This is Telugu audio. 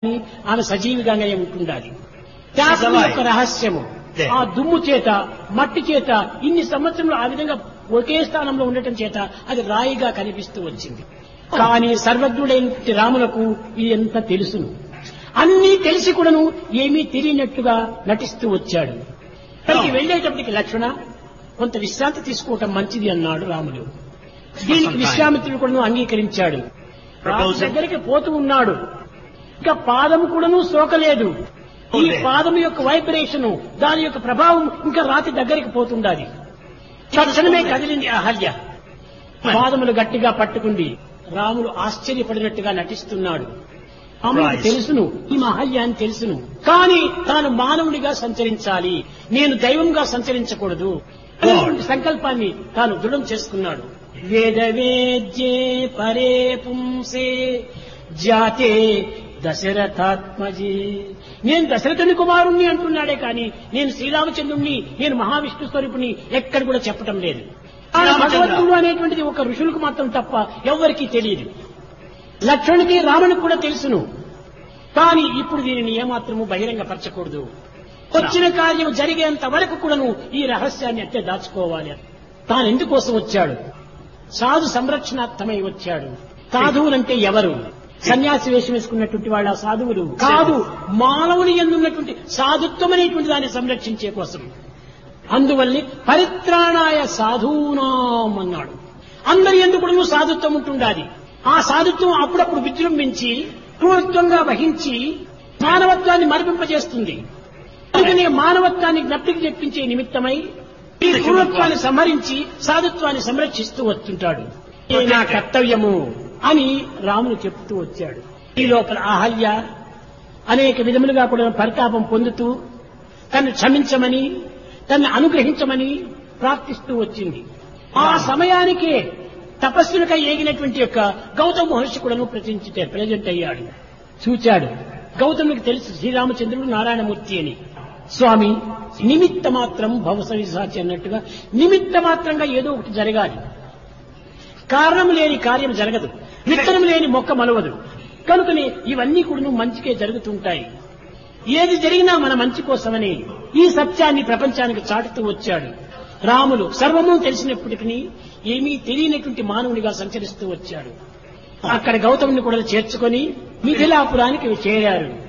అని ఆమె సజీవిగానే ఉంటుండాలి శాస్త్రం యొక్క రహస్యము ఆ దుమ్ము చేత మట్టి చేత ఇన్ని సంవత్సరంలో ఆ విధంగా ఒకే స్థానంలో ఉండటం చేత అది రాయిగా కనిపిస్తూ వచ్చింది కానీ సర్వజ్ఞుడైన రాములకు ఇదంతా తెలుసును అన్నీ తెలిసి కూడాను ఏమీ తెలియనట్టుగా నటిస్తూ వచ్చాడు అక్కడికి వెళ్ళేటప్పటికి లక్ష్మణ కొంత విశ్రాంతి తీసుకోవటం మంచిది అన్నాడు రాముడు దీనికి విశ్వామిత్రుడు కూడా అంగీకరించాడు రాము దగ్గరికి పోతూ ఉన్నాడు ఇంకా పాదం కూడాను సోకలేదు ఈ పాదం యొక్క వైబ్రేషన్ దాని యొక్క ప్రభావం ఇంకా రాతి దగ్గరికి పోతుండాలి తక్షణమే కదిలింది అహల్య పాదములు గట్టిగా పట్టుకుంది రాముడు ఆశ్చర్యపడినట్టుగా నటిస్తున్నాడు రాముడికి తెలుసును ఈ మహల్య అని తెలుసును కానీ తాను మానవుడిగా సంచరించాలి నేను దైవంగా సంచరించకూడదు అనేటువంటి సంకల్పాన్ని తాను దృఢం చేసుకున్నాడు వేద వేద్యే పరే పుంసే జాతే దశరథాత్మజీ నేను దశరథుని కుమారుణ్ణి అంటున్నాడే కానీ నేను శ్రీరామచంద్రుణ్ణి నేను మహావిష్ణు స్వరూపుని ఎక్కడ కూడా చెప్పటం లేదు ఆ భగవంతుడు అనేటువంటిది ఒక ఋషులకు మాత్రం తప్ప ఎవ్వరికీ తెలియదు లక్ష్మణుడికి రామునికి కూడా తెలుసును కానీ ఇప్పుడు దీనిని ఏమాత్రము బహిరంగపరచకూడదు వచ్చిన కార్యం జరిగేంత వరకు కూడాను ఈ రహస్యాన్ని అట్టే దాచుకోవాలి తాను ఎందుకోసం వచ్చాడు సాధు సంరక్షణార్థమై వచ్చాడు సాధువులంటే ఎవరు సన్యాసి వేషం వేసుకున్నటువంటి వాళ్ళ సాధువులు కాదు మానవుని ఎందున్నటువంటి సాధుత్వం అనేటువంటి దాన్ని సంరక్షించే కోసం అందువల్లే పరిత్రాణాయ సాధూనాం అన్నాడు అందరి ఎందుకు సాధుత్వం ఉంటుండాలి ఆ సాధుత్వం అప్పుడప్పుడు విజృంభించి క్రూరత్వంగా వహించి మానవత్వాన్ని మరిపింపజేస్తుంది అందుకనే మానవత్వాన్ని జ్ఞప్తికి తెప్పించే నిమిత్తమై ఈ క్రూరత్వాన్ని సంహరించి సాధుత్వాన్ని సంరక్షిస్తూ వస్తుంటాడు ఇది నా కర్తవ్యము అని రాముడు చెప్తూ వచ్చాడు ఈ లోపల అహల్య అనేక విధములుగా కూడా పరితాపం పొందుతూ తను క్షమించమని తన్ను అనుగ్రహించమని ప్రార్థిస్తూ వచ్చింది ఆ సమయానికే తపస్సులకై ఏగినటువంటి యొక్క గౌతమ మహర్షి కూడాను ప్రచించే ప్రజెంట్ అయ్యాడు చూచాడు గౌతమునికి తెలుసు శ్రీరామచంద్రుడు నారాయణమూర్తి అని స్వామి నిమిత్త మాత్రం భవసవిసాచి అన్నట్టుగా నిమిత్త మాత్రంగా ఏదో ఒకటి జరగాలి కారణం లేని కార్యం జరగదు విత్తనం లేని మొక్క మలవదు కనుకనే ఇవన్నీ కూడా మంచికే జరుగుతుంటాయి ఏది జరిగినా మన మంచి కోసమని ఈ సత్యాన్ని ప్రపంచానికి చాటుతూ వచ్చాడు రాములు సర్వము తెలిసినప్పటికీ ఏమీ తెలియనటువంటి మానవునిగా సంచరిస్తూ వచ్చాడు అక్కడ గౌతముని కూడా చేర్చుకొని మిథిలాపురానికి చేరారు